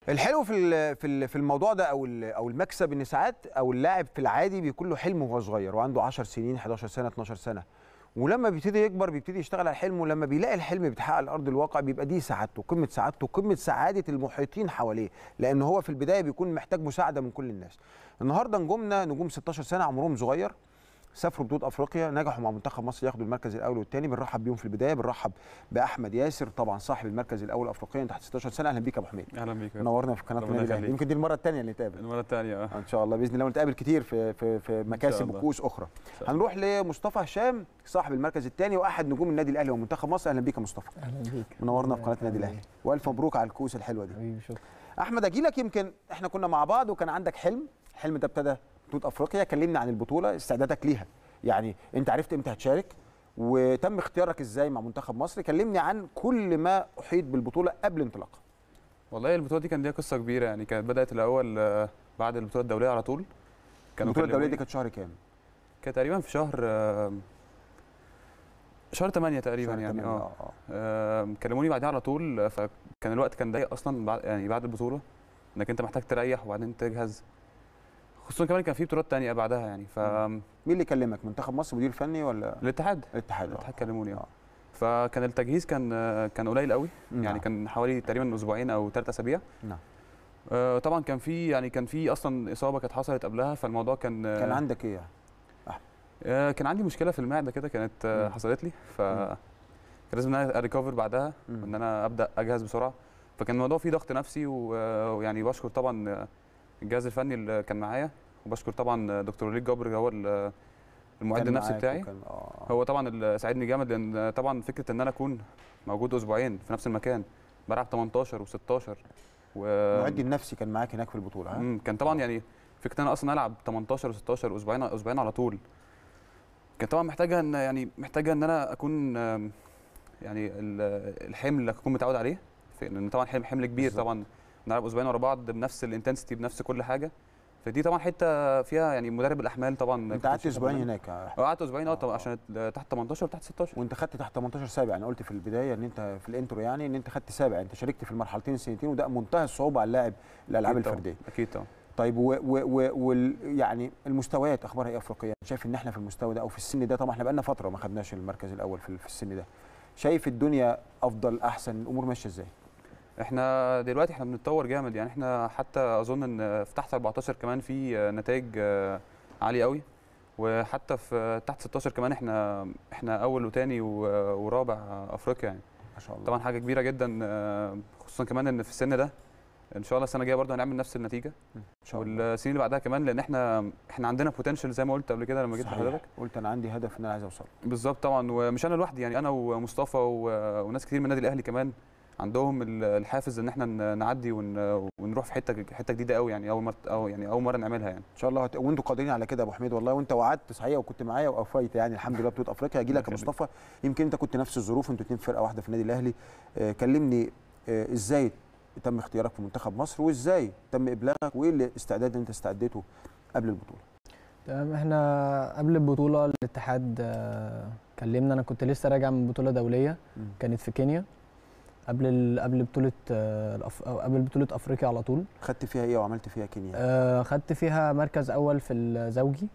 الحلو في ال- في ال- في الموضوع ده او ال- او المكسب ان ساعات او اللاعب في العادي بيكون له حلم وهو صغير وعنده 10 سنين 11 سنه 12 سنه ولما بيبتدي يكبر بيبتدي يشتغل على حلمه ولما بيلاقي الحلم بيتحقق على ارض الواقع بيبقى دي سعادته قمه سعادته قمه سعاده المحيطين حواليه لان هو في البدايه بيكون محتاج مساعده من كل الناس النهارده نجومنا نجوم 16 سنه عمرهم صغير سافروا بطوله افريقيا نجحوا مع منتخب مصر ياخدوا المركز الاول والثاني بنرحب بيهم في البدايه بنرحب باحمد ياسر طبعا صاحب المركز الاول افريقيا تحت 16 سنه اهلا بيك يا ابو حميد اهلا بيك نورنا في قناه ربنا النادي الاهلي يخليك. يمكن دي المره الثانيه اللي نتقابل المره الثانيه اه ان شاء الله باذن الله ونتقابل كتير في في في مكاسب الله. وكؤوس اخرى شاء الله. هنروح لمصطفى هشام صاحب المركز الثاني واحد نجوم النادي الاهلي ومنتخب مصر اهلا بيك يا مصطفى اهلا بيك منورنا في قناه النادي الاهلي والف مبروك على الكؤوس الحلوه دي حبيبي شكرا احمد اجي لك يمكن احنا كنا مع بعض وكان عندك حلم الحلم ده ابتدى بطوله افريقيا كلمنا عن البطوله استعدادك ليها يعني انت عرفت امتى هتشارك وتم اختيارك ازاي مع منتخب مصر كلمني عن كل ما احيط بالبطوله قبل انطلاقها والله البطوله دي كان ليها قصه كبيره يعني كانت بدات الاول آه، بعد البطوله الدوليه على طول البطوله الدوليه دي كلموني- كانت شهر كام كانت تقريبا في شهر آه، شهر 8 تقريبا شهر يعني تمانية، اه اه آه، كلموني بعدها على طول آه، فكان الوقت كان ضيق اصلا بعد يعني بعد البطوله انك انت محتاج تريح وبعدين تجهز خصوصا كمان كان في بطولات تانية بعدها يعني فالاتحاد مين اللي كلمك منتخب مصر مدير فني ولا الاتحاد الاتحاد آه. كلموني اه آه. فكان التجهيز كان آه، كان قليل قوي يعني نعم. كان حوالي تقريبا اسبوعين او ثلاث اسابيع نعم. آه، طبعا كان في يعني كان في اصلا اصابه كانت حصلت قبلها فالموضوع كان آه، كان عندك ايه آه، كان عندي مشكله في المعده كده كانت آه، مم. حصلت لي ف كان لازم ان انا اريكفر بعدها مم. وان انا ابدا اجهز بسرعه فكان الموضوع فيه ضغط نفسي و- ويعني بشكر طبعا آه، الجهاز الفني اللي كان معايا وبشكر طبعا آه، دكتور وليد جبر هو ال- المعد كان النفسي معاك بتاعي وكان- آه. هو طبعا اللي ساعدني جامد لان طبعا فكره ان انا اكون موجود اسبوعين في نفس المكان بلعب 18 و16 و المعد النفسي كان معاك هناك في البطوله ها مم، كان طبعا يعني فكره ان انا اصلا العب 18 و16 اسبوعين اسبوعين على طول كان طبعا محتاجه ان يعني محتاجه ان انا اكون آم، يعني ال- الحمل اللي اكون متعود عليه في- لان طبعا حمل حمل كبير بالظبط. طبعا نلعب اسبوعين ورا بعض بنفس الانتنسيتي بنفس كل حاجه فدي طبعا حته فيها يعني مدرب الاحمال طبعا انت قعدت اسبوعين هناك آه. اه قعدت اسبوعين اه آه. طبعا عشان تحت 18 وتحت 16 وانت خدت تحت 18 سابع انا قلت في البدايه ان انت في الانترو يعني ان انت خدت سابع انت شاركت في المرحلتين السنتين وده منتهى الصعوبه على اللاعب الالعاب أكيد طبعاً، الفرديه اكيد طبعا طيب و و و وال يعني المستويات اخبارها ايه افريقيا شايف ان احنا في المستوى ده او في السن ده طبعا احنا بقالنا فتره ما خدناش المركز الاول في في السن ده شايف الدنيا افضل احسن الامور ماشيه ازاي احنا دلوقتي احنا بنتطور جامد يعني احنا حتى اظن ان في تحت 14 كمان في نتائج آه، عاليه قوي وحتى في تحت 16 كمان احنا احنا اول وثاني ورابع افريقيا يعني ما شاء الله طبعا حاجه كبيره جدا آه، خصوصا كمان ان في السن ده ان شاء الله السنه الجايه برضه هنعمل نفس النتيجه ان شاء الله والسنين اللي بعدها كمان لان احنا احنا عندنا بوتنشال زي ما قلت قبل كده لما جيت صحيح. لحضرتك قلت انا عندي هدف ان انا عايز اوصل بالظبط طبعا ومش انا لوحدي يعني انا ومصطفى و- وناس كتير من النادي الاهلي كمان عندهم ال- الحافز ان احنا ن- نعدي ون- ونروح في حته حته جديده قوي يعني اول مره او يعني اول مره نعملها يعني ان شاء الله هت... وانتوا قادرين على كده يا ابو حميد والله وانت وعدت صحيح وكنت معايا واوفيت يعني الحمد لله بطوله افريقيا هجي لك يا الله يخليك. مصطفى يمكن انت كنت نفس الظروف انتوا اتنين فرقه واحده في النادي الاهلي آه كلمني آه ازاي تم اختيارك في منتخب مصر وازاي تم ابلاغك وايه الاستعداد اللي انت استعديته قبل البطوله تمام احنا قبل البطوله الاتحاد آه، كلمنا انا كنت لسه راجع من بطوله دوليه مم. كانت في كينيا قبل ال... قبل بطوله آه، الأف... أو قبل بطوله افريقيا على طول خدت فيها ايه وعملت فيها كينيا آه، خدت فيها مركز اول في الزوجي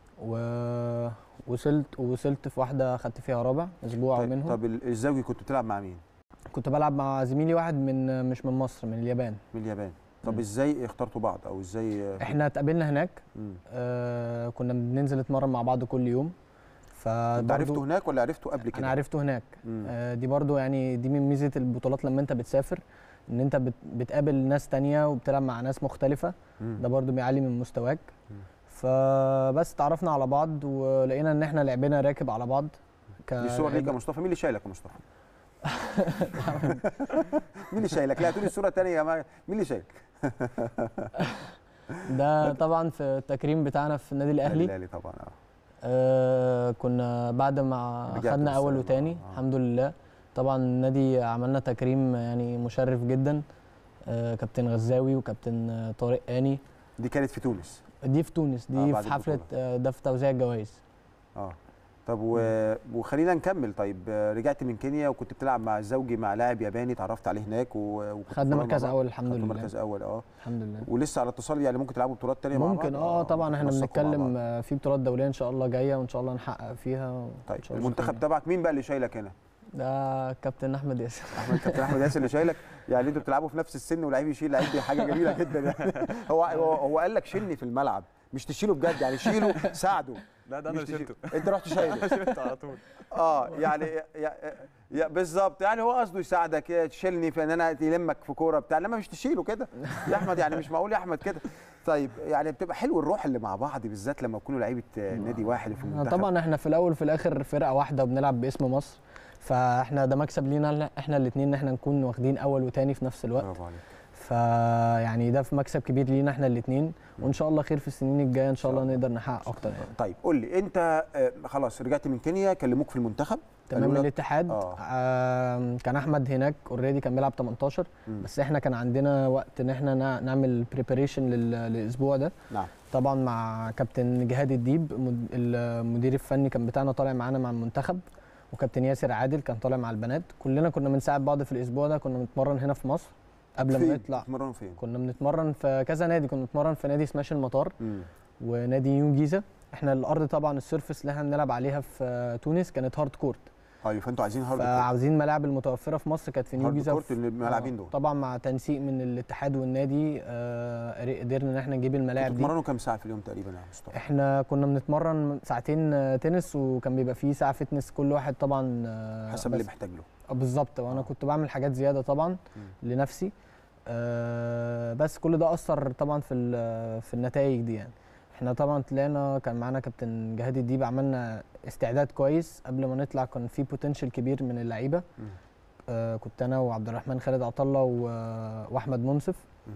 ووصلت ووصلت في واحده خدت فيها رابع اسبوع طيب, منهم طب ال- الزوجي كنت بتلعب مع مين كنت بلعب مع زميلي واحد من مش من مصر من اليابان من اليابان طب مم. ازاي اخترتوا بعض او ازاي آه، احنا اتقابلنا هناك مم. آه كنا بننزل نتمرن مع بعض كل يوم انت عرفته فبرضو هناك ولا عرفته قبل كده انا عرفته هناك مم. آه دي برضو يعني دي من ميزه البطولات لما انت بتسافر ان انت بت بتقابل ناس تانية وبتلعب مع ناس مختلفه مم. ده برضو بيعلي من مستواك مم. فبس تعرفنا على بعض ولقينا ان احنا لعبنا راكب على بعض دي صور ليك يا مصطفى مين اللي شايلك يا مصطفى مين اللي شايلك لا تقولي الصوره الثانيه يا جماعه مين اللي شايلك ده طبعا في التكريم بتاعنا في النادي الاهلي الاهلي طبعا اه آه كنا بعد ما رجعت خدنا اول بالسلامة، وتاني آه. الحمد لله طبعا النادي عملنا تكريم يعني مشرف جدا آه كابتن غزاوي وكابتن آه، طارق اني دي كانت في تونس دي في تونس آه، دي بعد في حفله البطولة. آه، ده في توزيع الجوائز اه طب و... وخلينا نكمل طيب آه، رجعت من كينيا وكنت بتلعب مع الزوجي مع لاعب ياباني اتعرفت عليه هناك و... وكنت خدنا بتتمرن مع مركز بعض. اول الحمد خدتوا لله مركز اول اه الحمد لله ولسه على اتصال يعني ممكن تلعبوا بطولات تانية مع بعض ممكن اه طبعا احنا تنسقوا مع بنتكلم بعض. آه، في بطولات دوليه ان شاء الله جايه وان شاء الله نحقق فيها وإن طيب شاء الله المنتخب نكمل. تبعك مين بقى اللي شايلك هنا؟ ده كابتن احمد ياسر احمد كابتن احمد ياسر اللي شايلك يعني انتوا بتلعبوا في نفس السن ولعيب يشيل لعيب دي حاجه جميله جدا يعني هو هو, هو قال لك شيلني في الملعب مش تشيله بجد يعني شيله ساعده لا ده مش انا تشيله. شلته انت رحت شايله شلته على طول اه يعني يا- يا يا بالظبط يعني هو قصده يساعدك يا تشيلني في ان انا يلمك في كوره بتاع انما مش تشيله كده يا احمد يعني مش معقول يا احمد كده طيب يعني بتبقى حلو الروح اللي مع بعض بالذات لما تكونوا لعيبه نادي واحد في آه، المنتخب طبعا احنا في الاول وفي الاخر فرقه واحده وبنلعب باسم مصر فاحنا ده مكسب لينا احنا الاثنين ان احنا نكون واخدين اول وتاني في نفس الوقت برافو عليك فيعني ده في مكسب كبير لينا احنا الاثنين وان شاء الله خير في السنين الجايه ان شاء الله نقدر نحقق اكتر يعني طيب قول لي انت آه، خلاص رجعت من كينيا كلموك في المنتخب تمام قالوا لك- الاتحاد آه. آه كان احمد هناك اوريدي كان بيلعب 18 مم. بس احنا كان عندنا وقت ان احنا نع- نعمل بريباريشن للاسبوع ده نعم طبعا مع كابتن جهاد الديب مد- المدير الفني كان بتاعنا طالع معانا مع المنتخب وكابتن ياسر عادل كان طالع مع البنات كلنا كنا بنساعد بعض في الاسبوع ده كنا بنتمرن هنا في مصر قبل ما فين؟ نطلع بتتمرنوا فين؟ كنا بنتمرن في كذا نادي كنا بنتمرن في نادي سماش المطار مم. ونادي نيو جيزه احنا الارض طبعا السيرفس اللي احنا بنلعب عليها في آه، تونس كانت هارد كورت ايوه فانتوا عايزين هارد كورت. فعاوزين الملاعب المتوفره في مصر كانت في نيو هارد جيزه كورت في- الملاعبين آه، دول. طبعا مع تنسيق من الاتحاد والنادي آه، قدرنا ان احنا نجيب الملاعب كنتوا دي بتتمرنوا كام ساعه في اليوم تقريبا يا مصطفى؟ احنا كنا بنتمرن ساعتين آه، تنس وكان بيبقى فيه ساعه فتنس كل واحد طبعا آه، حسب اللي بس- محتاج له آه، بالظبط وانا آه. كنت بعمل حاجات زياده طبعا مم. لنفسي آه، بس كل ده اثر طبعا في ال- في النتائج دي يعني احنا طبعا طلعنا كان معانا كابتن جهاد الديب عملنا استعداد كويس قبل ما نطلع كان في بوتنشال كبير من اللعيبه مم. آه كنت انا وعبد الرحمن خالد عطله و- واحمد منصف مم.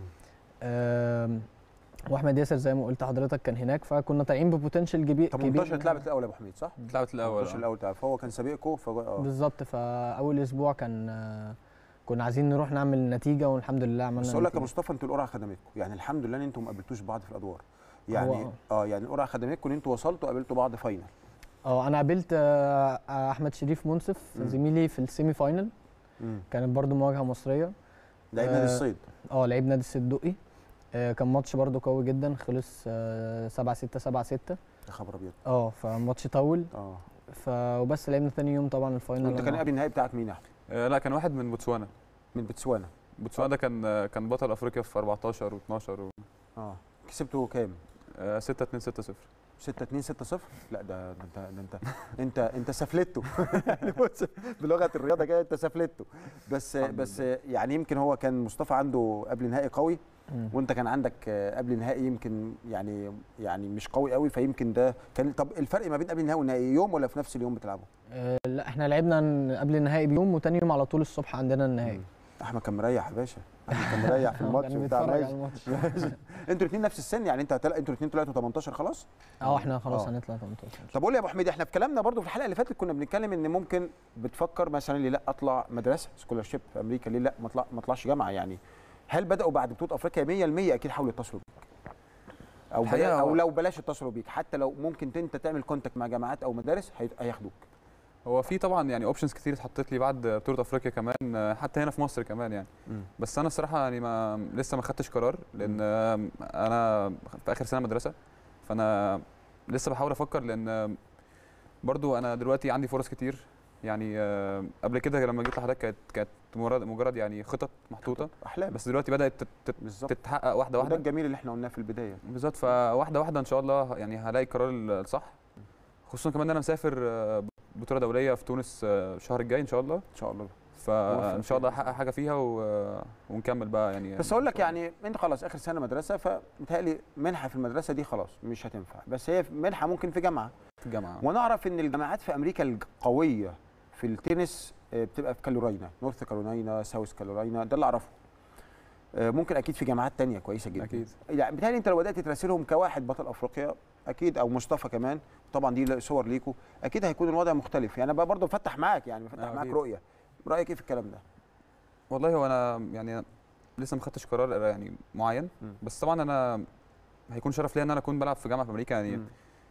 آم، واحمد ياسر زي ما قلت حضرتك كان هناك فكنا طالعين ببوتنشال كبير 18 اتلعبت الاول يا ابو حميد صح؟ اتلعبت الاول 18 آه. الاول تعرف فهو كان سابقكم ف اه بالظبط فاول اسبوع كان آه، كنا عايزين نروح نعمل نتيجه والحمد لله عملنا بس اقول لك يا نتيجة. مصطفى انتوا القرعه خدمتكم يعني الحمد لله ان انتوا ما قابلتوش بعض في الادوار هو يعني آه. اه يعني القرعه خدمتكم ان انتوا وصلتوا قابلتوا بعض فاينل اه انا قابلت آه، آه، احمد شريف منصف مم. زميلي في السيمي فاينل امم كانت برضو مواجهه مصريه لعيب نادي آه، الصيد اه لعيب نادي الصدقي آه، كان ماتش برضو قوي جدا خلص 7 6 7 6 يا خبر ابيض اه فماتش طول اه ف وبس لعبنا تاني يوم طبعا الفاينل وانت كان أنا- قبل النهائي بتاعك مين يا احمد؟ آه، لا كان واحد من بوتسوانا من بتسوانا بوتسوانا ده كان آه، كان بطل افريقيا في 14 و12 و اه كسبته كام؟ 6 2 6 0 6 2 6 0 لا ده ده انت ده انت انت انت سفلته يعني بص بلغه الرياضه كده انت سفلته بس الحمد بس يعني يمكن هو كان مصطفى عنده قبل نهائي قوي مم. وانت كان عندك آه، قبل نهائي يمكن يعني يعني مش قوي قوي فيمكن ده كان طب الفرق ما بين قبل النهائي والنهائي يوم ولا في نفس اليوم بتلعبوا؟ آه، لا احنا لعبنا ن- قبل النهائي بيوم وتاني يوم على طول الصبح عندنا النهائي مم. احمد كان مريح يا باشا احمد كان مريح في هو الماتش كان وبتاع بيتفرج ماشي على الماتش ماشي. انتوا الاثنين نفس السن يعني انت هتلا... انتوا الاثنين طلعتوا 18 خلاص؟ اه احنا خلاص آه. هنطلع 18 طب قول لي يا ابو حميد احنا في كلامنا برضو في الحلقه اللي فاتت كنا بنتكلم ان ممكن بتفكر مثلا ليه لا اطلع مدرسه سكولارشيب في امريكا ليه لا ما اطلع ما اطلعش جامعه يعني هل بداوا بعد بطوله افريقيا 100% اكيد حاولوا يتصلوا بيك او الحقيقة بلا... او هو- لو بلاش يتصلوا بيك حتى لو ممكن انت تعمل كونتاكت مع جامعات او مدارس هي... هياخدوك هو في طبعا يعني اوبشنز كتير اتحطت لي بعد بطوله افريقيا كمان آه، حتى هنا في مصر كمان يعني بس انا الصراحه يعني ما لسه ما خدتش قرار لان آه، انا في اخر سنه مدرسه فانا لسه بحاول افكر لان آه، برضو انا دلوقتي عندي فرص كتير يعني آه، قبل كده لما جيت لحضرتك كانت كانت مجرد مجرد يعني خطط محطوطه احلام بس دلوقتي بدات تت- تت- بالظبط تتحقق واحده وده واحده الجميل اللي احنا قلناه في البدايه بالظبط فواحده واحده ان شاء الله يعني هلاقي القرار الصح خصوصا كمان ان انا مسافر آه، بطوله دوليه في تونس آه، الشهر الجاي ان شاء الله ان شاء الله فان شاء الله احقق حاجه فيها و... ونكمل بقى يعني بس اقول لك يعني انت خلاص اخر سنه مدرسه فمتهيألي منحه في المدرسه دي خلاص مش هتنفع بس هي منحه ممكن في جامعه في الجامعه وانا اعرف ان الجامعات في امريكا القويه في التنس آه، بتبقى في كارولاينا نورث كارولاينا ساوث كارولاينا ده اللي اعرفه آه، ممكن اكيد في جامعات تانية كويسه جدا اكيد يعني بالتالي انت لو بدات تراسلهم كواحد بطل افريقيا اكيد او مصطفى كمان طبعا دي صور ليكوا اكيد هيكون الوضع مختلف يعني انا بقى برضه بفتح معاك يعني بفتح آه، معاك أكيد. رؤيه رايك ايه في الكلام ده والله هو انا يعني لسه ما خدتش قرار يعني معين مم. بس طبعا انا هيكون شرف ليا ان انا اكون بلعب في جامعه في امريكا يعني مم.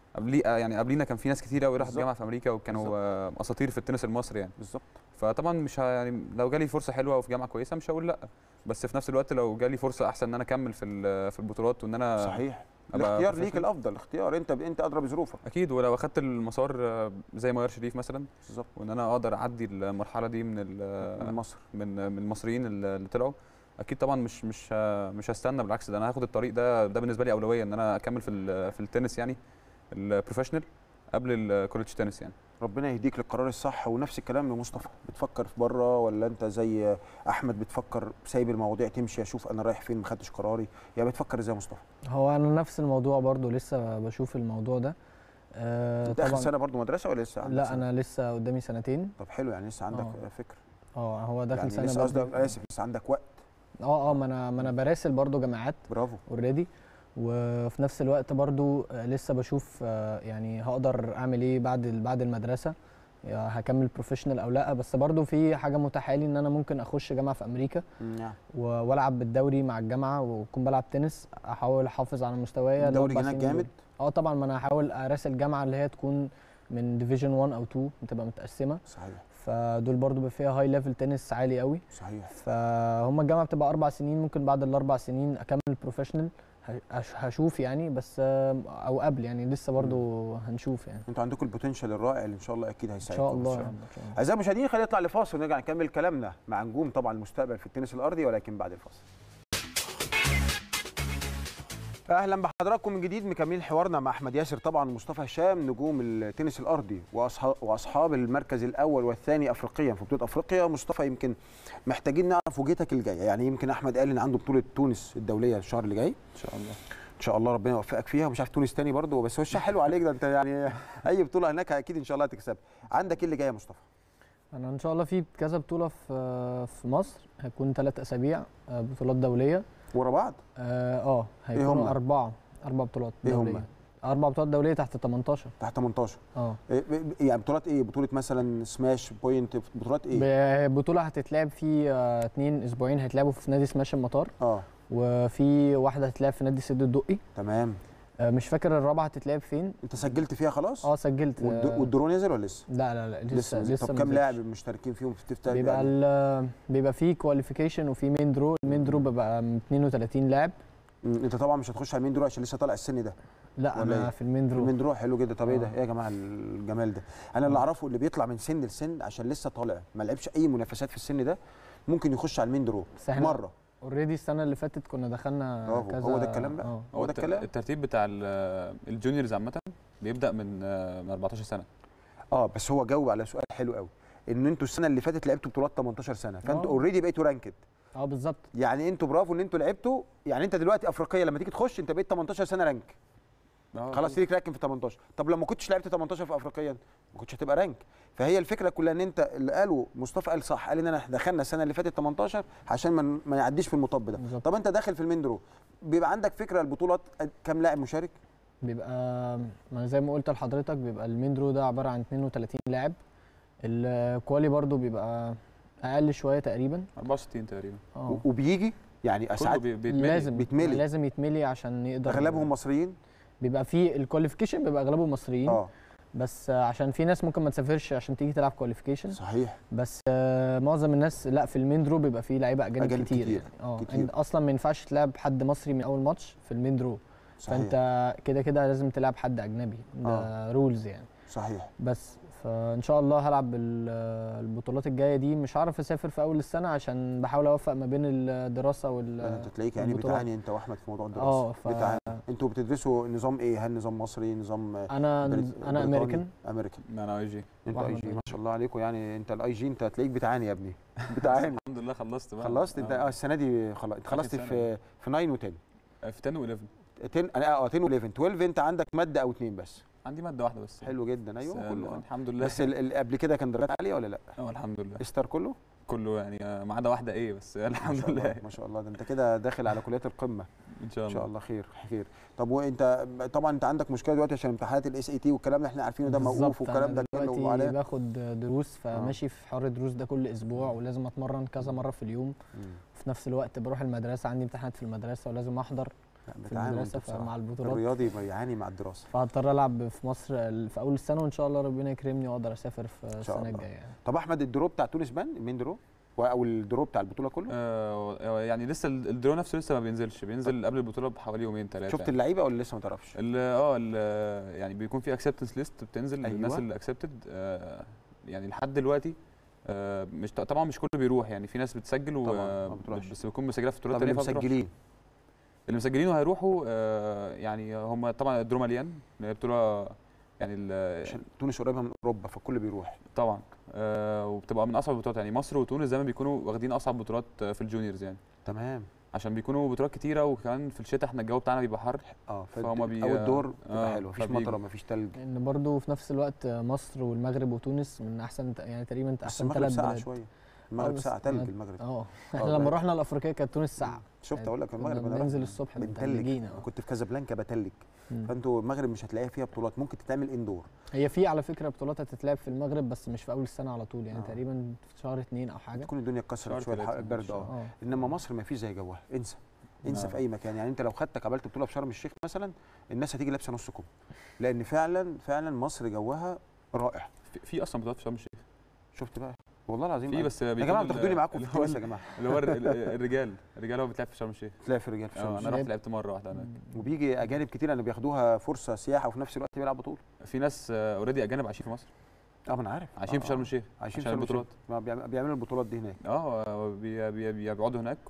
قبلي آه، يعني قبلينا كان في ناس كتير قوي راحت بالظبط. جامعه في امريكا وكانوا بالظبط. آه، اساطير في التنس المصري يعني بالظبط فطبعا مش ه- يعني لو جالي فرصه حلوه وفي جامعه كويسه مش هقول لا بس في نفس الوقت لو جالي فرصه احسن ان انا اكمل في ال- في البطولات وان انا صحيح أبقى الاختيار ليك professional. الافضل اختيار انت انت ادرى بظروفك اكيد ولو اخدت المسار آه، زي ميار شريف مثلا بالظبط وان انا اقدر اعدي المرحله دي من ال- من مصر من من المصريين اللي اللي طلعوا اكيد طبعا مش مش ه- مش هستنى بالعكس ده انا هاخد الطريق ده ده بالنسبه لي اولويه ان انا اكمل في ال- في التنس يعني البروفيشنال قبل الكوليدج تنس يعني ربنا يهديك للقرار الصح ونفس الكلام لمصطفى بتفكر في بره ولا انت زي احمد بتفكر سايب المواضيع تمشي اشوف انا رايح فين ما خدتش قراري يا بتفكر ازاي يا مصطفى هو انا نفس الموضوع برضو لسه بشوف الموضوع ده آه انت اخر سنه برضو مدرسه ولا لسه عندك لا سنة؟ انا لسه قدامي سنتين طب حلو يعني لسه عندك آه. فكره اه هو داخل يعني سنه لسه قصدي برضو. اسف لسه عندك وقت اه اه ما انا ما انا براسل برضو جامعات برافو اوريدي وفي نفس الوقت برضو آه، لسه بشوف آه، يعني هقدر اعمل ايه بعد ال- بعد المدرسه يا هكمل بروفيشنال او لا بس برضو في حاجه متاحه لي ان انا ممكن اخش جامعه في امريكا نعم و- والعب بالدوري مع الجامعه واكون بلعب تنس احاول احافظ على مستواي الدوري الأربع هناك سنين جامد دول. اه طبعا ما انا هحاول اراسل جامعه اللي هي تكون من ديفيجن 1 او 2 بتبقى متقسمه صحيح فدول برضو بيبقى فيها هاي ليفل تنس عالي قوي صحيح فهم الجامعه بتبقى اربع سنين ممكن بعد الاربع سنين اكمل بروفيشنال هش- هشوف يعني بس آم، او قبل يعني لسه برضو هنشوف يعني انتوا عندكم البوتنشال الرائع اللي ان شاء الله اكيد ان هيساعدكم شاء الله إن يعني ان شاء الله اعزائي المشاهدين خلينا نطلع لفاصل ونرجع نكمل كلامنا مع نجوم طبعا المستقبل في التنس الارضي ولكن بعد الفاصل اهلا بحضراتكم من جديد مكملين حوارنا مع احمد ياسر طبعا ومصطفى هشام نجوم التنس الارضي واصحاب واصحاب المركز الاول والثاني افريقيا في بطوله افريقيا مصطفى يمكن محتاجين نعرف وجهتك الجايه يعني يمكن احمد قال ان عنده بطوله تونس الدوليه الشهر اللي جاي ان شاء الله ان شاء الله ربنا يوفقك فيها ومش عارف تونس تاني برضه بس وشها حلو عليك ده انت يعني اي بطوله هناك اكيد ان شاء الله هتكسبها عندك ايه اللي جاي يا مصطفى انا ان شاء الله في كذا بطوله في في مصر هيكون ثلاث اسابيع آه، بطولات دوليه ورا بعض اه آه، هم؟ هيكونوا اربعه اربع بطولات إيه هم؟ دوليه اربع بطولات دوليه تحت 18 تحت 18 اه إيه ب- يعني بطولات ايه بطوله مثلا سماش بوينت بطولات ايه ب- بطوله هتتلعب في آه، اتنين اسبوعين هيتلعبوا في نادي سماش المطار اه وفي واحده هتتلعب في نادي سد الدقي تمام آه، مش فاكر الرابعه هتتلعب فين انت سجلت فيها خلاص اه سجلت والد- آه، والدرون نزل ولا لسه لا لا لا لسه لسه, لسه طب ما كام نزلش. لاعب مشتركين فيهم في تفتح بيبقى يعني ال- بيبقى فيه كواليفيكيشن وفي مين درو المين درو بيبقى 32 لاعب مم، انت طبعا مش هتخش على مين درو عشان لسه طالع السن ده لا ولا انا إيه؟ في المين درو المين درو حلو جدا طب ايه ده آه. ايه يا جماعه الجمال ده انا اللي اعرفه اللي بيطلع من سن لسن عشان لسه طالع ما لعبش اي منافسات في السن ده ممكن يخش على المين درو بس احنا مره اوريدي السنه اللي فاتت كنا دخلنا برافو. كذا هو ده الكلام بقى. اه هو ده الت- الكلام؟ الترتيب بتاع ال- الجونيورز عامه بيبدا من آه، من 14 سنه اه بس هو جاوب على سؤال حلو قوي ان انتوا السنه اللي فاتت لعبتوا بطولات 18 سنه فانتوا آه. اوريدي بقيتوا رانكد اه بالظبط يعني انتوا برافو ان انتوا لعبتوا يعني انت دلوقتي افريقيا لما تيجي تخش انت بقيت 18 سنه رانك آه، خلاص ليك راكن في 18 طب لو ما كنتش لعبت 18 في افريقيا ما كنتش هتبقى رانك فهي الفكره كلها ان انت اللي قاله مصطفى قال صح قال ان انا دخلنا السنه اللي فاتت 18 عشان ما ما يعديش في المطب ده بالظبط. طب انت داخل في المندرو بيبقى عندك فكره البطولات كام لاعب مشارك بيبقى ما أنا زي ما قلت لحضرتك بيبقى المين درو ده عباره عن 32 لاعب الكوالي برضو بيبقى اقل شويه تقريبا 64 تقريبا اه و- وبيجي يعني كله اسعد بي- بيتملي. لازم بيتملي. لازم يتملي عشان يقدر اغلبهم مصريين بيبقى فيه الكواليفيكيشن بيبقى اغلبه مصريين اه بس آه، عشان في ناس ممكن ما تسافرش عشان تيجي تلعب كواليفيكيشن صحيح بس آه، معظم الناس لا في المين درو بيبقى فيه لعيبه اجانب أجانب كتير, كتير، يعني اه كتير. إنت اصلا ما ينفعش تلعب حد مصري من اول ماتش في المين درو صحيح فانت كده كده لازم تلعب حد اجنبي ده رولز يعني صحيح بس فان شاء الله هلعب ال- البطولات الجايه دي مش هعرف اسافر في اول السنه عشان بحاول اوفق ما بين الدراسه وال انت تلاقيك يعني البطولات. بتعاني انت واحمد في موضوع الدراسه اه ف بتعاني انتوا بتدرسوا نظام ايه هل نظام مصري نظام انا بريط- انا بريطاني؟ امريكان امريكان انا اي جي انتوا اي وأحمد جي IG. ما شاء الله عليكم يعني انت الاي جي انت هتلاقيك بتعاني يا ابني بتعاني الحمد لله خلصت بقى خلصت انت آه. اه السنه دي خلاص انت خلصت سنة. في في 9 و10 آه، في 10 و11 10 انا اه 10 و11 12 انت عندك ماده او اتنين بس عندي ماده واحده بس حلو جدا بس، ايوه آه، كله آه. الحمد لله بس ال- ال- قبل كده كان درجات عاليه ولا لا اه الحمد لله استر كله كله يعني آه، ما عدا واحده ايه بس ما الحمد شاء الله لله ما شاء الله ده انت كده داخل على كليات القمه ان شاء ان الله شاء الله خير خير طب وانت طبعا انت عندك مشكله دلوقتي عشان امتحانات الاس اي تي والكلام اللي احنا عارفينه ده موقوف بالظبط، والكلام أنا ده كله دلوقتي وعليه باخد دروس فماشي في حوار الدروس ده كل اسبوع ولازم اتمرن كذا مره في اليوم مم. في نفس الوقت بروح المدرسه عندي امتحانات في المدرسه ولازم احضر في بتعانوا المدرسه انتوا بصراحة. فمع البطولات الرياضي بيعاني مع الدراسه فهضطر العب في مصر ال- في اول السنه وان شاء الله ربنا يكرمني واقدر اسافر في شاء السنه الله. الجايه يعني. طب احمد الدرو بتاع تونس بان المين درو و- او الدرو بتاع البطوله كله آه يعني لسه ال- الدرو نفسه لسه ما بينزلش بينزل قبل البطوله بحوالي يومين ثلاثه شفت اللعيبه ولا لسه ما تعرفش ال- اه ال- يعني بيكون في اكسبتنس ليست بتنزل أيوة. للناس اللي اكسبتد يعني لحد دلوقتي آه، مش طبعا مش كله بيروح يعني في ناس بتسجل و طبعاً، ما بتروحش. بس بيكون مسجله في بطولات طب اللي تانية فبتروح. مسجلين اللي مسجلين وهيروحوا آه، يعني هم طبعا الدرو مليان اللي هي بطوله يعني ال- عشان تونس قريبه من اوروبا فالكل بيروح طبعا آه، وبتبقى من اصعب البطولات يعني مصر وتونس دايما بيكونوا واخدين اصعب بطولات آه، في الجونيورز يعني تمام عشان بيكونوا بطولات كتيره وكمان في الشتاء احنا الجو بتاعنا بيبقى حر اه فهما بي- او الدور بتبقى آه، حلوه مفيش فبيجوا. مطره مفيش تلج لان برضو في نفس الوقت مصر والمغرب وتونس من احسن يعني تقريبا بس احسن المغرب ثلاث ساقعه بلاد شويه آه، المغرب بس ساقعه تلج ما- المغرب اه آه، احنا لما بقى- رحنا الافريقيه كانت تونس ساعه شفت اقول لك المغرب كنا انا بننزل رحت الصبح بنتلج متلجين أنا اه كنت في كازابلانكا بتلج مم. فانتوا المغرب مش هتلاقيها فيها بطولات ممكن تتعمل اندور هي في على فكره بطولات هتتلعب في المغرب بس مش في اول السنه على طول يعني آه. تقريبا في شهر اتنين او حاجه تكون الدنيا اتكسرت شهر شويه الح- تلاتة. البرد اه اه انما مصر ما فيش زي جوها انسى انسى نعم. في اي مكان يعني انت لو خدتك قابلت بطوله في شرم الشيخ مثلا الناس هتيجي لابسه نص كم لان فعلا فعلا مصر جوها رائع في- في اصلا بطولات في شرم الشيخ شفت بقى والله العظيم في أنا- بس يا بيكون جماعه ال- بتاخدوني معاكم اللي في هو التنس يا جماعه اللي هو ال- ال- الرجال الرجال هو بتلعب في شرم الشيخ تلاقي في الرجال في شرم اه الشيخ انا رحت لعبت مره واحده هناك وبيجي اجانب كتير انا بياخدوها فرصه سياحه وفي نفس الوقت بيلعب بطوله في ناس اوريدي اجانب عايشين في مصر اه ما انا عارف عايشين آه، في شرم آه. الشيخ عايشين عشان في شرم الشيخ البطولات ما بيعم- بيعملوا البطولات دي هناك اه بي- بي- بي- بيقعدوا هناك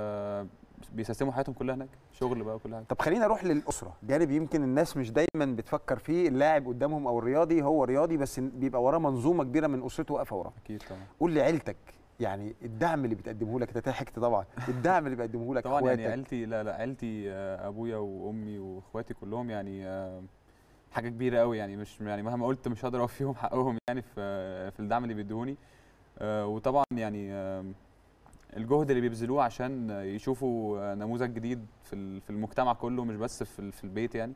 وبيسيستموا حياتهم كلها هناك شغل بقى وكل حاجه طب خلينا نروح للاسره جانب يمكن الناس مش دايما بتفكر فيه اللاعب قدامهم او الرياضي هو رياضي بس بيبقى وراه منظومه كبيره من اسرته واقفه وراه اكيد طبعا قول لي عيلتك يعني الدعم اللي بتقدمه لك انت ضحكت طبعا الدعم اللي بيقدمه لك طبعا يعني اخواتك. عيلتي لا لا عيلتي آه، ابويا وامي واخواتي كلهم يعني آه، حاجه كبيره قوي يعني مش يعني مهما قلت مش هقدر اوفيهم حقهم يعني في في الدعم اللي بيدوني آه، وطبعا يعني آه، الجهد اللي بيبذلوه عشان يشوفوا آه، نموذج جديد في ال- في المجتمع كله مش بس في ال- في البيت يعني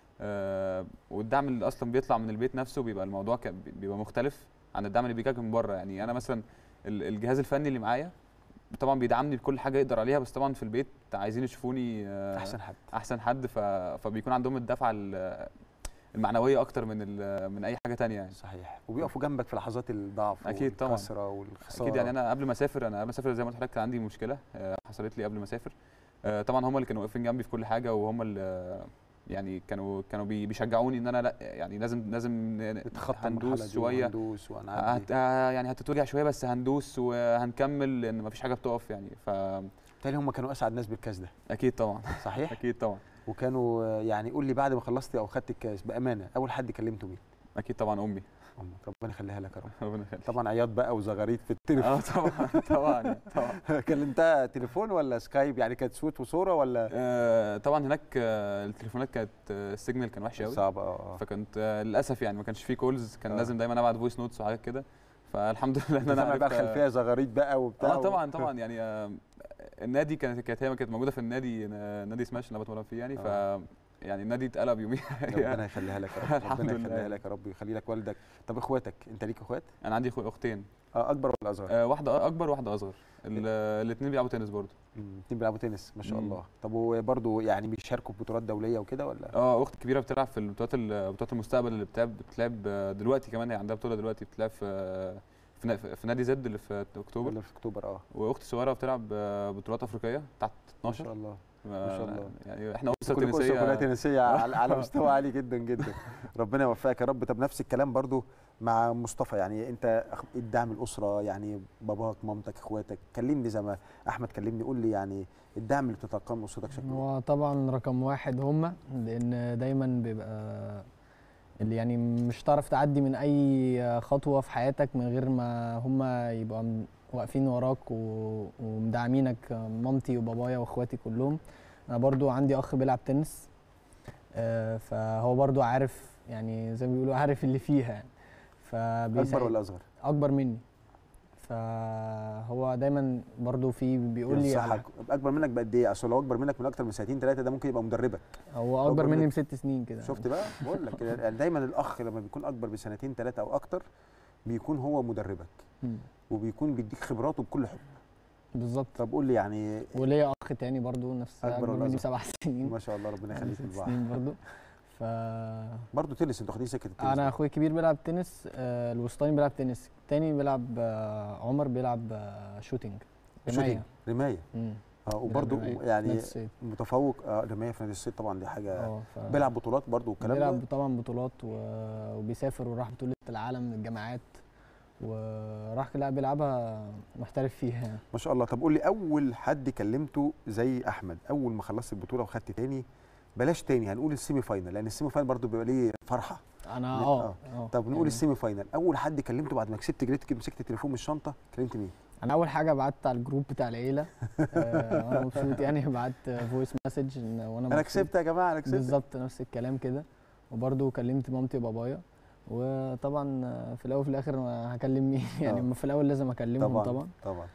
آه، والدعم اللي اصلا بيطلع من البيت نفسه بيبقى الموضوع ك- بيبقى مختلف عن الدعم اللي بيجيلك من بره يعني انا مثلا ال- الجهاز الفني اللي معايا طبعا بيدعمني بكل حاجه يقدر عليها بس طبعا في البيت عايزين يشوفوني آه، احسن حد احسن حد ف... فبيكون عندهم الدفعه ال- المعنويه اكتر من ال... من اي حاجه تانية يعني صحيح وبيقفوا جنبك في لحظات الضعف أكيد طبعاً. والكسره والخساره اكيد يعني انا قبل ما اسافر انا قبل ما اسافر زي ما قلت لحضرتك كان عندي مشكله آه، حصلت لي قبل ما اسافر آه، طبعا هم اللي كانوا واقفين جنبي في كل حاجه وهم اللي يعني كانوا كانوا بي- بيشجعوني ان انا لا يعني لازم لازم ن- نتخطى المرحله هندوس دي شويه وهندوس وهنعدي هت... آه، يعني هتتوجع شويه بس هندوس وهنكمل لان مفيش حاجه بتقف يعني فاكيد بالتالي هم كانوا اسعد ناس بالكاس ده طبعا صحيح اكيد طبعا وكانوا آه، يعني قول لي بعد ما خلصت او خدت الكاس بامانه اول حد كلمته مين اكيد طبعا امي امك ربنا يخليها لك يا رب ربنا يخليك طبعا عياط بقى وزغاريد في التليفون اه طبعا طبعا طبعا كلمتها تليفون ولا سكايب يعني كانت صوت وصوره ولا آه، طبعا هناك آه، التليفونات كانت آه، السيجنال كان وحش قوي صعبه اه فكنت آه، للاسف يعني ما كانش فيه كولز كان آه. لازم دايما ابعت فويس نوتس وحاجات كده فالحمد لله ان ان انا انا بقى عرفت الخلفيه زغاريد بقى وبتاع اه طبعا طبعا يعني آه، النادي كانت كانت هي كانت موجوده في النادي آه، نادي سماش اللي انا بتمرن فيه يعني ف آه. يعني النادي اتقلب يوميها ربنا يخليها لك يا رب الحمد ربنا لله. يخليها لك يا رب ويخلي لك والدك طب اخواتك انت ليك اخوات انا عندي أخو- اختين اه اكبر ولا اصغر آه، واحده اكبر وواحده اصغر الاثنين بيلعبوا تنس برضه الاثنين بيلعبوا تنس ما شاء مم. الله طب وبرضه يعني بيشاركوا في بطولات دوليه وكده ولا اه اخت كبيره بتلعب في البطولات ال- بطولات المستقبل اللي بتلعب بتلعب آه، دلوقتي كمان هي عندها بطوله دلوقتي بتلعب في آه، في نا- في نادي زد اللي في اكتوبر ولا في اكتوبر اه واختي صغيره بتلعب آه، بطولات افريقيه تحت ما شاء 12 الله ما شاء الله. يعني احنا اسره كلكم أسرة كلها تنسيه تنسيه على, على مستوى عالي جدا جدا ربنا يوفقك يا رب طب نفس الكلام برضو مع مصطفى يعني انت أخ- الدعم الاسره يعني باباك مامتك اخواتك كلمني زي ما احمد كلمني قول لي يعني الدعم اللي بتتلقاه من اسرتك شكله إيه؟ هو طبعا رقم واحد هما لان دايما بيبقى اللي يعني مش هتعرف تعدي من اي خطوه في حياتك من غير ما هما يبقوا م- واقفين وراك و- ومدعمينك مامتي وبابايا واخواتي كلهم انا برضو عندي اخ بيلعب تنس آه، فهو برضو عارف يعني زي ما بيقولوا عارف اللي فيها يعني اكبر فبيساعد ولا اصغر اكبر مني فهو دايما برضو في بيقول لي على ينصحك اكبر منك بقد ايه اصل لو اكبر منك من اكتر من سنتين ثلاثه ده ممكن يبقى مدربك هو أكبر اكبر مني منك. بست سنين كده شفت بقى بقول لك يعني دايما الاخ لما بيكون اكبر بسنتين ثلاثه او اكتر بيكون هو مدربك مم. وبيكون بيديك خبراته بكل حب بالظبط طب قول لي يعني وليا اخ تاني برضو نفس أكبر اكبر ولا مني أصغر؟ بسبع سنين ما شاء الله ربنا يعني يخليك ست لبعض سنين برضو ف برضه تنس انتوا واخدين سكه التنس انا اخويا الكبير بيلعب تنس آه، الوسطاني بيلعب تنس التاني بيلعب آه، عمر بيلعب آه، شوتينج شوتينج رمايه رمايه مم. اه وبرضه بيلعب رماية. يعني نادي الصيد. متفوق اه رمايه في نادي الصيد طبعا دي حاجه اه ف- بيلعب بطولات برضه والكلام بيلعب ده طبعا بطولات و- وبيسافر وراح بطولة العالم من الجامعات وراح لا بيلعبها محترف فيها يعني. ما شاء الله طب قول لي اول حد كلمته زي احمد اول ما خلصت البطوله وخدت تاني بلاش تاني هنقول السيمي فاينل لان السيمي فاينل برضه بيبقى ليه فرحه انا لا، اه اه طب نقول يعني السيمي فاينل اول حد كلمته بعد ما كسبت جريت كده مسكت التليفون من الشنطه كلمت مين انا اول حاجه بعت على الجروب بتاع العيله آه، وانا مبسوط يعني بعت فويس مسج وانا انا مبسوط. كسبت يا جماعه انا كسبت بالظبط نفس الكلام كده وبرضه كلمت مامتي وبابايا وطبعا في الاول وفي الاخر أنا هكلم مين يعني آه. في الاول لازم اكلمهم طبعا طبعا, طبعا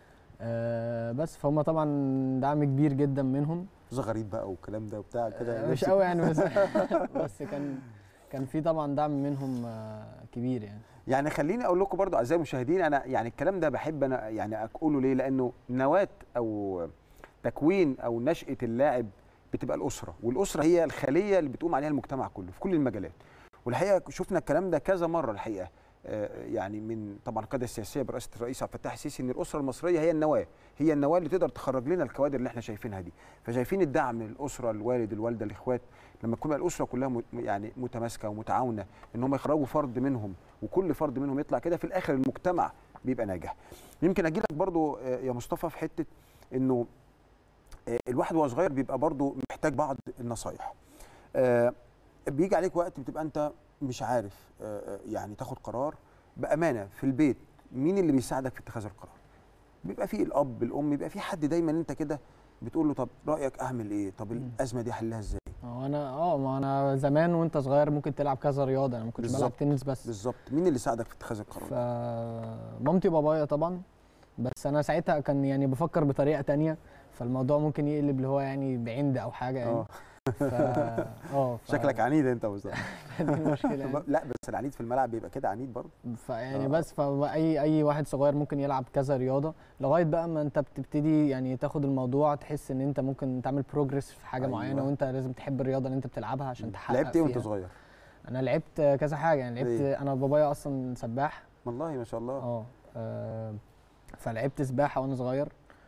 آه بس فهم طبعا دعم كبير جدا منهم غريب بقى والكلام ده وبتاع كده آه، مش نفسك- قوي يعني بس بس كان كان في طبعا دعم منهم آه، كبير يعني يعني خليني اقول لكم برضو اعزائي المشاهدين انا يعني الكلام ده بحب انا يعني اقوله ليه لانه نواه او تكوين او نشاه اللاعب بتبقى الاسره والاسره هي الخليه اللي بتقوم عليها المجتمع كله في كل المجالات والحقيقه شفنا الكلام ده كذا مره الحقيقه آه، يعني من طبعا القياده السياسيه برئاسه الرئيس عبد الفتاح السيسي ان الاسره المصريه هي النواه هي النواه اللي تقدر تخرج لنا الكوادر اللي احنا شايفينها دي فشايفين الدعم من الاسره الوالد الوالده الاخوات لما تكون الاسره كلها مت- يعني متماسكه ومتعاونه ان هم يخرجوا فرد منهم وكل فرد منهم يطلع كده في الاخر المجتمع بيبقى ناجح يمكن اجي لك برضو آه، يا مصطفى في حته انه آه، الواحد وهو صغير بيبقى برضو محتاج بعض النصايح آه، بيجي عليك وقت بتبقى انت مش عارف آه، آه، يعني تاخد قرار بامانه في البيت مين اللي بيساعدك في اتخاذ القرار بيبقى فيه الاب الام بيبقى فيه حد دايما انت كده بتقول له طب رايك اعمل ايه طب مم. الازمه دي احلها ازاي هو انا اه ما انا زمان وانت صغير ممكن تلعب كذا رياضه انا ما كنتش بلعب بالظبط. تنس بس بالظبط مين اللي ساعدك في اتخاذ القرار فمامتي وبابايا طبعا بس انا ساعتها كان يعني بفكر بطريقه تانية فالموضوع ممكن يقلب اللي هو يعني بعند او حاجه يعني اه ف... اه ف... شكلك عنيد انت يا مصطفى دي المشكله يعني. لا بس العنيد في الملعب بيبقى كده عنيد برضه فيعني آه. بس فاي اي واحد صغير ممكن يلعب كذا رياضه لغايه بقى ما انت بتبتدي يعني تاخد الموضوع تحس ان انت ممكن تعمل بروجرس في حاجه أيوة. معينه وانت لازم تحب الرياضه اللي انت بتلعبها عشان تحقق لعبت ايه وانت فيها. صغير انا لعبت كذا حاجه يعني لعبت إيه؟ انا بابايا اصلا سباح والله ما شاء الله اه آه، فلعبت سباحه وانا صغير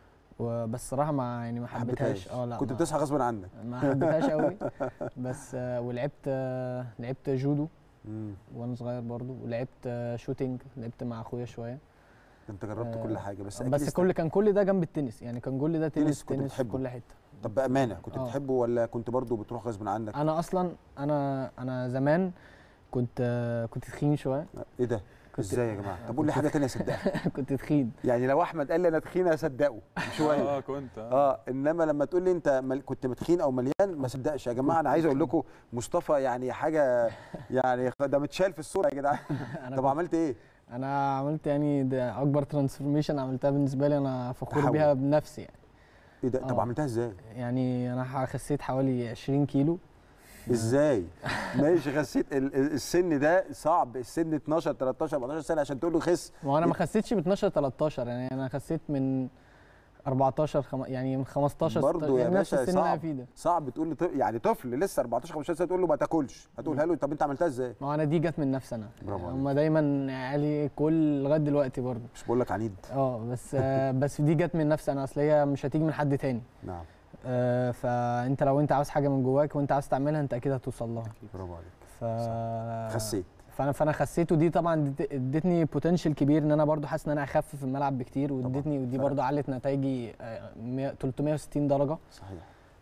وبس صراحه ما يعني ما حبيتهاش اه لا كنت ما- بتصحى غصب عنك ما حبيتهاش قوي بس آه، ولعبت آه، لعبت جودو مم. وانا صغير برضو ولعبت آه، شوتينج لعبت مع اخويا شويه انت جربت آه، كل حاجه بس أكيد بس است- كل كان كل ده جنب التنس يعني كان كل ده تنس تنس كنت تنس في بتحبه؟ كل حته طب بامانه كنت آه. بتحبه ولا كنت برضه بتروح غصب عنك انا اصلا انا انا زمان كنت آه، كنت تخين شويه ايه ده كنت ازاي يا جماعه طب قول لي حاجه تانية اصدقها كنت تخين يعني لو احمد قال لي انا تخين اصدقه شويه اه كنت آه. اه انما لما تقول لي انت مل... كنت متخين او مليان ما صدقش يا جماعه انا عايز اقول لكم مصطفى يعني حاجه يعني ده متشال في الصوره يا جدعان انا طب كنت- عملت ايه انا عملت يعني ده اكبر ترانسفورميشن عملتها بالنسبه لي انا فخور تحول. بيها بنفسي يعني ايه ده طب آه. عملتها ازاي يعني انا خسيت حوالي 20 كيلو ازاي ماشي خسيت ال- ال- السن ده صعب السن 12 13 14 سنه عشان تقول له خس ما هو انا ما خسيتش من 12 13 يعني انا خسيت من 14 خم... يعني من 15 برضه 16 يا يعني نفس باشا السن اللي أنا صعب. فيه ده صعب تقول لي طفل يعني طفل لسه 14 15 سنه تقول له ما تاكلش هتقولها له طب انت عملتها ازاي ما هو انا دي جت من نفسي انا برافو هم دايما عيالي كل لغايه دلوقتي برضه مش بقول لك عنيد اه بس آه بس دي جت من نفسي انا اصل هي مش هتيجي من حد تاني نعم آه فانت لو انت عاوز حاجه من جواك وانت عاوز تعملها انت اكيد هتوصل لها برافو عليك ف خسيت فانا فانا خسيت ودي طبعا ادت- ادتني بوتنشال كبير ان انا برضو حاسس ان انا اخف في الملعب بكتير وادتني ودي فرق. برضو علت نتائجي آه، 100 360 درجه صحيح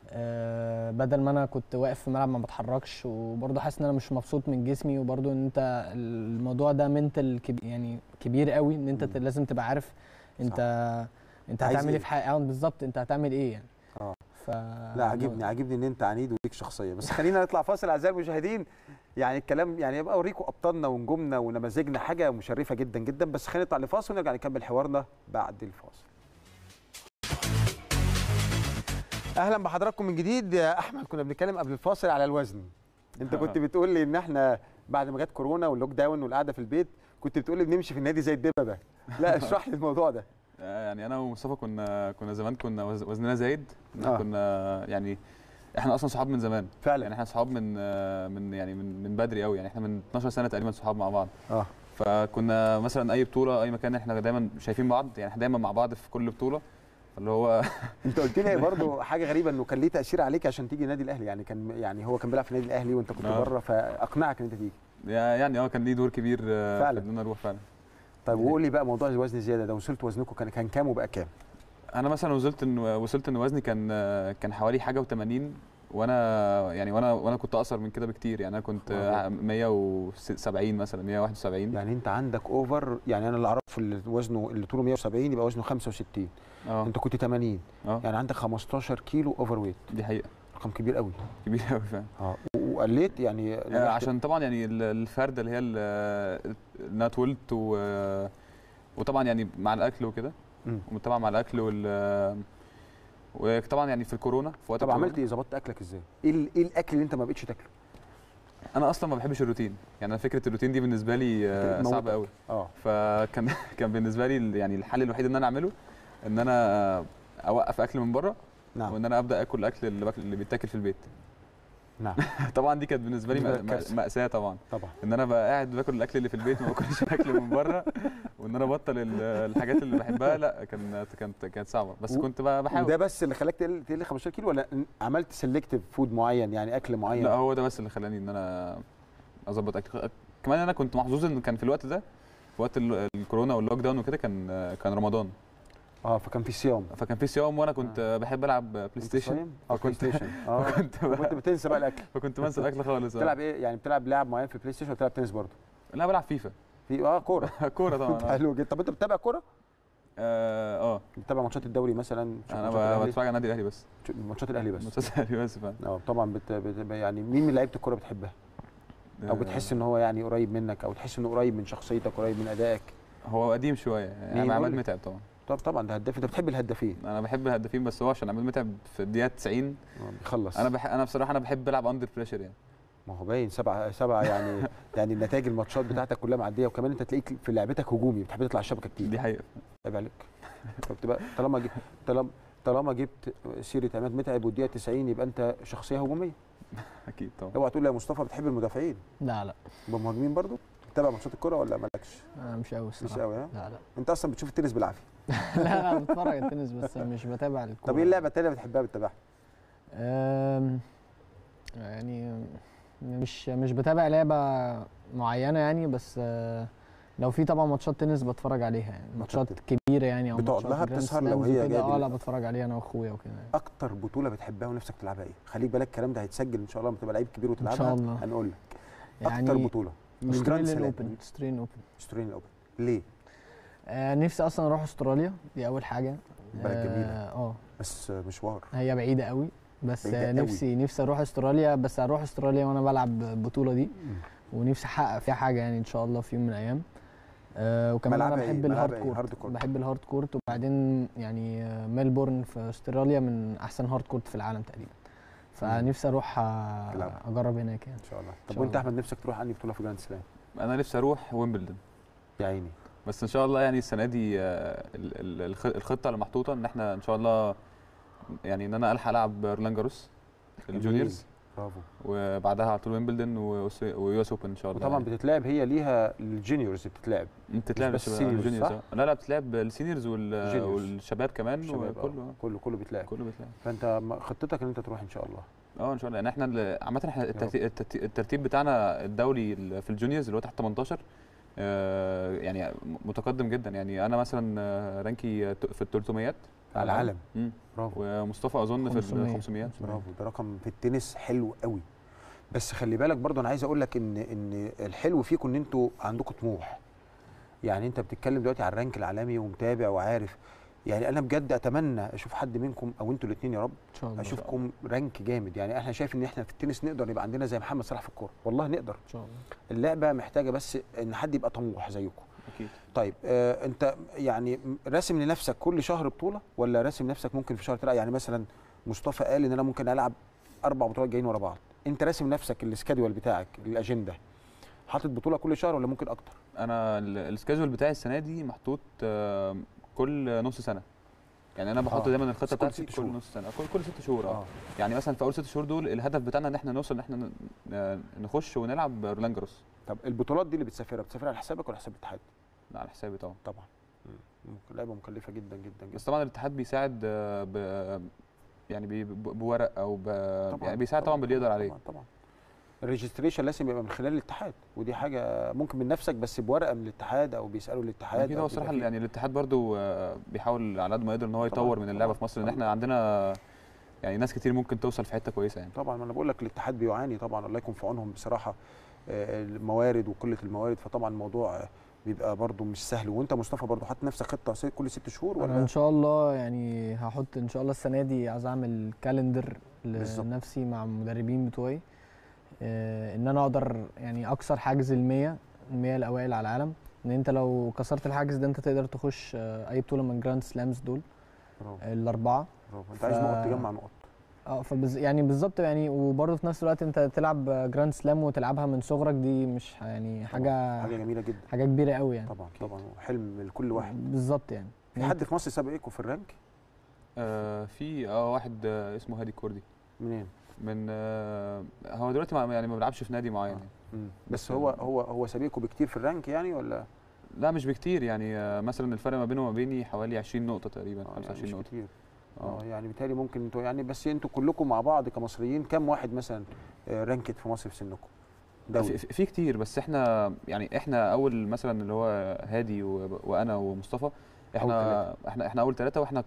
آه، بدل ما انا كنت واقف في الملعب ما بتحركش وبرضو حاسس ان انا مش مبسوط من جسمي وبرضو ان انت الموضوع ده منتال كبير يعني كبير قوي ان انت مم. ت- لازم تبقى عارف انت انت عايز هتعمل إيه؟ ايه في حياتك بالظبط انت هتعمل ايه يعني اه ف لا عاجبني عاجبني ان انت عنيد وليك شخصيه بس خلينا نطلع فاصل اعزائي المشاهدين يعني الكلام يعني يبقى اوريكم ابطالنا ونجومنا ونماذجنا حاجه مشرفه جدا جدا بس خلينا نطلع لفاصل ونرجع نكمل حوارنا بعد الفاصل اهلا بحضراتكم من جديد يا احمد كنا بنتكلم قبل الفاصل على الوزن انت كنت بتقول لي ان احنا بعد ما جت كورونا واللوك داون والقعده في البيت كنت بتقول لي بنمشي في النادي زي الدببه لا اشرح لي الموضوع ده آه، يعني انا ومصطفى كنا كنا زمان كنا وز- وزننا زايد آه. كنا يعني احنا اصلا صحاب من زمان فعلا يعني احنا صحاب من آه، من يعني من من بدري قوي يعني احنا من 12 سنه تقريبا صحاب مع بعض اه فكنا مثلا اي بطوله اي مكان احنا دايما شايفين بعض يعني احنا دايما مع بعض في كل بطوله اللي هو انت قلت لي برضه حاجه غريبه انه كان ليه تاثير عليك عشان تيجي النادي الاهلي يعني كان يعني هو كان بيلعب في النادي الاهلي وانت كنت آه. بره فاقنعك ان انت تيجي يعني اه كان ليه دور كبير آه، فعلا. في ان انا اروح فعلا طيب وقول لي بقى موضوع الوزن الزياده ده وصلت وزنكم كان كان كام وبقى كام؟ انا مثلا وصلت ان وصلت ان وزني كان آه، كان حوالي حاجه و80 وانا يعني وانا وانا كنت اقصر من كده بكتير يعني انا كنت آه، 170 مثلا 171 يعني انت عندك اوفر يعني انا اللي اعرفه اللي وزنه اللي طوله 170 يبقى وزنه 65 اه انت كنت 80 اه يعني عندك 15 كيلو اوفر ويت دي حقيقه رقم كبير قوي كبيره قوي فعلا اه وقليت يعني آه، نجحت- عشان طبعا يعني ال- الفرده اللي هي ال- انها اتولدت و وطبعا يعني مع الاكل وكده مم. وطبعا مع الاكل وال وطبعا يعني في الكورونا في وقت طب الكورونا عملت ايه ظبطت اكلك ازاي؟ ايه ال- ايه الاكل اللي انت ما بقتش تاكله؟ انا اصلا ما بحبش الروتين يعني انا فكره الروتين دي بالنسبه لي آه، موتك. صعبه قوي اه فكان كان بالنسبه لي ال- يعني الحل الوحيد ان انا اعمله ان انا اوقف اكل من بره نعم وان انا ابدا اكل الاكل اللي, باكل اللي بيتاكل في البيت نعم طبعا دي كانت بالنسبه لي ده مأ- كارثة. ماساه طبعا طبعا ان انا بقى قاعد باكل الاكل اللي في البيت ما باكلش اكل من بره وان انا ابطل ال- الحاجات اللي بحبها لا كانت كانت كانت صعبه بس و- كنت بقى بحاول وده بس اللي خلاك تقل تقل 15 كيلو ولا عملت سيلكتيف فود معين يعني اكل معين؟ لا هو ده بس اللي خلاني ان انا اظبط اكل كمان انا كنت محظوظ ان كان في الوقت ده في وقت ال- الكورونا واللوك داون وكده كان كان رمضان اه فكان في صيام فكان في صيام وانا كنت بحب العب بلاي أنت ستيشن صايم؟ اه بلاي فكنت- ستيشن اه فكنت كنت بتنسى بقى الاكل فكنت بنسى الاكل خالص آه. بتلعب ايه يعني بتلعب لعب معين في البلاي ستيشن ولا بتلعب تنس برضه؟ لا بلعب فيفا في اه كوره كوره طبعا آه. حلو جدا طب انت بتتابع كوره؟ اه آه. بتتابع ماتشات الدوري مثلا تشوف انا ماتشات ب- الأهلي؟ بتفرج على النادي الاهلي بس تشوف ماتشات الاهلي بس ماتشات الاهلي بس فعلا اه طبعا بت... بت... يعني مين من لعيبه الكوره بتحبها او بتحس ان هو يعني قريب منك او تحس انه قريب من شخصيتك قريب من ادائك هو قديم شويه مين يعني عماد يقول؟ متعب طبعا طب طبعا ده هداف انت بتحب الهدافين انا بحب الهدافين بس هو عشان عماد متعب في الدقيقه 90 آه، بيخلص انا بح... انا بصراحه انا بحب العب اندر بريشر يعني ما هو باين سبعة سبعة يعني يعني النتائج الماتشات بتاعتك كلها معديه وكمان انت تلاقيك في لعبتك هجومي بتحب تطلع الشبكه كتير دي حقيقه عيب عليك فبتبقى طالما جي- طالما طالما جبت سيره عماد متعب والدقيقه 90 يبقى انت شخصيه هجوميه اكيد طبعا اوعى تقول لي يا مصطفى بتحب المدافعين لا لا يبقى مهاجمين برضو بتتابع ماتشات الكوره ولا مالكش أنا مش قوي مش الصراحه قوي ها لا لا انت اصلا بتشوف التنس بالعافيه لا لا بتفرج على التنس بس مش بتابع الكوره طب ايه اللعبه التانيه اللي بتحبها بتتابعها أم، يعني مش مش بتابع لعبة معينة يعني بس آه، لو في طبعا ماتشات تنس بتفرج عليها يعني ماتشات ماتشات كبيرة يعني او بتقعد ماتشات لها جراند بتسهر لو سلامز هي وكده. جاية اه لا بال- بتفرج عليها انا واخويا وكده يعني. اكتر بطوله بتحبها ونفسك تلعبها ايه خليك بالك الكلام ده هيتسجل ان شاء الله لما تبقى لعيب كبير وتلعبها شاء الله. هنقول لك اكتر يعني بطوله مش جراند سترين سلام اوبن سترين اوبن استراليان اوبن ليه آه نفسي اصلا اروح استراليا دي اول حاجة بلد جميلة. اه آه، بس مشوار هي بعيدة قوي بس بعيدة آه قوي. نفسي نفسي اروح استراليا بس اروح استراليا وانا بلعب البطولة دي ونفسي احقق فيها حاجه يعني ان شاء الله في يوم من الايام آه وكمان انا ملعبها إيه؟ بحب ملعبها الهارد إيه؟ كورت. هارد كورت. بحب الهارد كورت وبعدين يعني آه، ميلبورن في استراليا من احسن هارد كورت في العالم تقريبا فنفسي اروح آه، تلعبها. اجرب هناك يعني ان شاء الله شاء طب وانت الله. احمد نفسك تروح انهي بطوله في جراند سلام انا نفسي اروح ويمبلدون يا عيني بس ان شاء الله يعني السنه دي آه، ال- ال- الخ- الخطه اللي محطوطه ان احنا ان شاء الله يعني ان انا الحق العب رولان جاروس في جميل. الجونيورز برافو وبعدها على طول ويمبلدون ويو اس اوبن ان شاء الله وطبعا يعني. بتتلعب هي ليها الجونيورز بتتلعب بتتلعب بس الشباب- السينيورز، الجونيورز، صح؟ آه. لا لا بتتلعب السينيورز وال- الجونيورز. والشباب كمان الشباب آه. وكله كله كله بيتلعب كله بيتلعب فانت م- خطتك ان انت تروح ان شاء الله اه ان شاء الله يعني احنا ال- عامه احنا رب. الترتيب, الترتيب, الترتيب بتاعنا الدولي ال- في الجونيورز اللي هو تحت 18 آه، يعني متقدم جدا يعني انا مثلا آه، رانكي ت- في ال 300 على العالم مم. برافو ومصطفى اظن في ال 500. 500 برافو ده رقم في التنس حلو قوي بس خلي بالك برضه انا عايز اقول لك ان ان الحلو فيكم ان انتوا عندكم طموح يعني انت بتتكلم دلوقتي على الرانك العالمي ومتابع وعارف يعني انا بجد اتمنى اشوف حد منكم او انتوا الاثنين يا رب ان شاء الله اشوفكم رانك جامد يعني احنا شايف ان احنا في التنس نقدر يبقى عندنا زي محمد صلاح في الكوره والله نقدر ان شاء الله اللعبه محتاجه بس ان حد يبقى طموح زيكم اكيد طيب آه انت يعني م- راسم لنفسك كل شهر بطوله ولا راسم نفسك ممكن في شهر تلعب يعني مثلا مصطفى قال ان انا ممكن العب اربع بطولات جايين ورا بعض انت راسم نفسك السكادول بتاعك الاجنده حاطط بطوله كل شهر ولا ممكن اكتر انا ال- السكيجول بتاعي السنه دي محطوط آه، كل نص سنه يعني انا بحط آه. دايما بس الخطه كل بتاعتي ست كل شهور. نص سنه كل كل ست شهور اه اه يعني مثلا في اول ست شهور دول الهدف بتاعنا ان احنا نوصل ان احنا ن- ن- نخش ونلعب رولان جاروس طب البطولات دي اللي بتسافرها بتسافرها على حسابك ولا حساب الاتحاد؟ على حسابي طبعا طبعا مم. لعبه مكلفه جدا جدا جدا بس طبعا الاتحاد بيساعد آه، ب يعني بي- ب- بورق او ب يعني بيساعد طبعا باللي يقدر عليه طبعا طبعا الريجستريشن لازم يبقى من خلال الاتحاد ودي حاجه ممكن من نفسك بس بورقه من الاتحاد او بيسالوا الاتحاد اكيد أو هو بيبقى الصراحه فيه- يعني الاتحاد برضو آه، بيحاول على قد ما يقدر ان هو طبعاً، يطور من اللعبه طبعاً، في مصر لان طبعاً. احنا عندنا يعني ناس كتير ممكن توصل في حته كويسه يعني طبعا ما انا بقول لك الاتحاد بيعاني طبعا الله يكون في عونهم بصراحه آه، الموارد وقله الموارد فطبعا الموضوع آه، بيبقى برضو مش سهل وانت مصطفى برضو حاطط نفسك خطه س- كل ست شهور انا ولا ان شاء الله يعني هحط ان شاء الله السنه دي عايز اعمل كالندر بالظبط. لنفسي مع المدربين بتوعي آه، ان انا اقدر يعني اكسر حاجز ال 100 ال 100 الاوائل على العالم ان انت لو كسرت الحاجز ده انت تقدر تخش آه، اي بطوله من جراند سلامز دول برافو آه، الاربعه برافو انت عايز ف- نقط تجمع نقط اه فبز يعني بالظبط يعني وبرضه في نفس الوقت انت تلعب جراند سلام وتلعبها من صغرك دي مش ح- يعني حاجه حاجه جميله جدا حاجه كبيره قوي يعني طبعا طبعا حلم لكل واحد بالظبط يعني في حد في مصر سابقكم في الرانك آه، في اه واحد آه، اسمه هادي كوردي منين من آه، هو دلوقتي ما يعني ما بيلعبش في نادي معين يعني. مم. بس بس هو ال- هو هو سابقكم بكتير في الرانك يعني ولا لا مش بكتير يعني آه، مثلا الفرق ما بينه وما بيني حوالي 20 نقطه تقريبا آه، يعني 25 مش نقطه كتير اه اه يعني بالتالي ممكن انتوا يعني بس انتوا كلكم مع بعض كمصريين كم واحد مثلا آه، رانكت في مصر في سنكم في, دولي في في كتير بس احنا يعني احنا اول مثلا اللي هو هادي و- وانا ومصطفى احنا احنا احنا اول ثلاثه واحنا ك-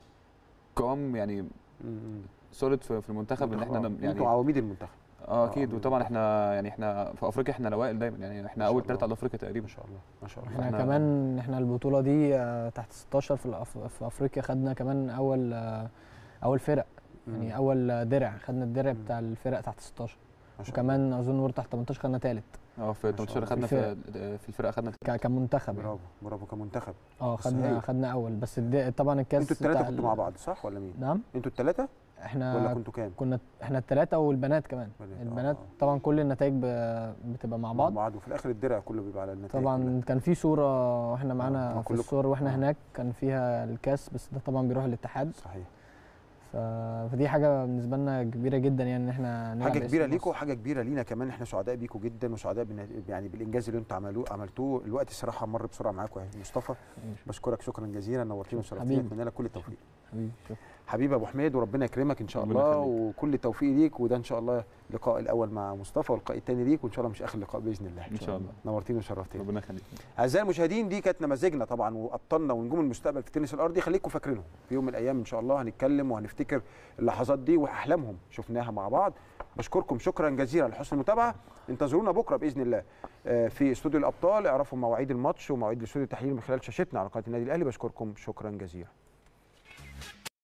قوام يعني مم. سوليد في في المنتخب ان احنا آه، نم- انتوا يعني عواميد المنتخب اه اكيد عواميد وطبعا المنتخب. احنا يعني احنا في افريقيا احنا الاوائل دايما يعني احنا ما شاء اول ثلاثه الله. على افريقيا تقريبا ما شاء الله ما شاء الله احنا إحنا- كمان احنا البطوله دي آه، تحت 16 في, الأف... في افريقيا خدنا كمان اول آه، اول فرق يعني مم. اول آه، درع خدنا الدرع مم. بتاع الفرق تحت 16 ما شاء وكمان اظن ورد تحت 18 خدنا ثالث اه في ما شاء 18 الله. خدنا في في في الفرقه خدنا ك... كمنتخب الله. يعني. برافو برافو كمنتخب اه بس خدنا هايل. خدنا اول بس الد... طبعا الكاس انتوا الثلاثه بتاع كنتوا ال- مع بعض صح ولا مين نعم انتوا الثلاثه ولا احنا كنتوا كام كنا احنا الثلاثه والبنات كمان بنات، آه، البنات آه. طبعا كل النتائج ب... بتبقى مع بعض بعض وفي الاخر الدرع كله بيبقى على النتائج كلها. طبعا كان في صوره واحنا مع معانا في كلكم. الصور واحنا آه. هناك كان فيها الكاس بس ده طبعا بيروح للاتحاد صحيح ف... فدي حاجه بالنسبه لنا كبيره جدا يعني ان احنا نلعب حاجه باسم كبيره مصر. ليكم وحاجه كبيره لينا كمان احنا سعداء بيكم جدا وسعداء بن- يعني بالانجاز اللي انتوا عملوه عملتوه الوقت الصراحه مر بسرعه معاكم يا مصطفى بشكرك شكرا جزيلا نورتينا وشرفتينا حبيبي. اتمنى لك كل التوفيق حبيبي شكرا حبيبي ابو حميد وربنا يكرمك ان شاء ربنا الله يخليك. وكل التوفيق ليك وده ان شاء الله اللقاء الاول مع مصطفى واللقاء الثاني ليك وان شاء الله مش اخر لقاء باذن الله ان شاء الله نورتينا وشرفتينا ربنا يخليك اعزائي المشاهدين دي كانت نماذجنا طبعا وابطالنا ونجوم المستقبل في التنس الارضي خليكم فاكرينهم في يوم من الايام ان شاء الله هنتكلم وهنفتكر اللحظات دي واحلامهم شفناها مع بعض بشكركم شكرا جزيلا لحسن المتابعه انتظرونا بكره باذن الله آه، في استوديو الابطال اعرفوا مواعيد الماتش ومواعيد الاستوديو التحليل من خلال شاشتنا على قناه النادي الاهلي بشكركم شكرا جزيلا